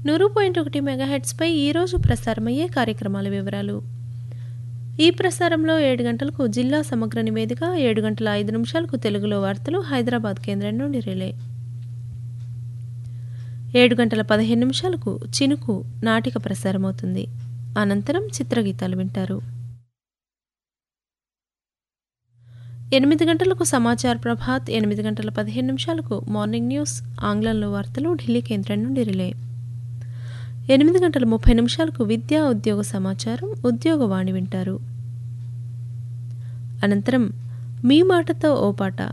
నూరు పాయింట్ ఒకటి మెగాహెడ్స్పై ఈరోజు ప్రసారమయ్యే కార్యక్రమాల వివరాలు ఈ ప్రసారంలో ఏడు గంటలకు జిల్లా సమగ్ర నివేదిక ఏడు గంటల ఐదు నిమిషాలకు తెలుగులో వార్తలు హైదరాబాద్ కేంద్రం నుండి రిలే ఏడు గంటల పదిహేను నిమిషాలకు చినుకు నాటిక ప్రసారమవుతుంది అనంతరం చిత్రగీతాలు వింటారు ఎనిమిది గంటలకు సమాచార్ ప్రభాత్ ఎనిమిది గంటల పదిహేను నిమిషాలకు మార్నింగ్ న్యూస్ ఆంగ్లంలో వార్తలు ఢిల్లీ కేంద్రం నుండి రిలే ఎనిమిది గంటల ముప్పై నిమిషాలకు విద్యా ఉద్యోగ సమాచారం ఉద్యోగవాణి వింటారు అనంతరం మీ మాటతో ఓ పాట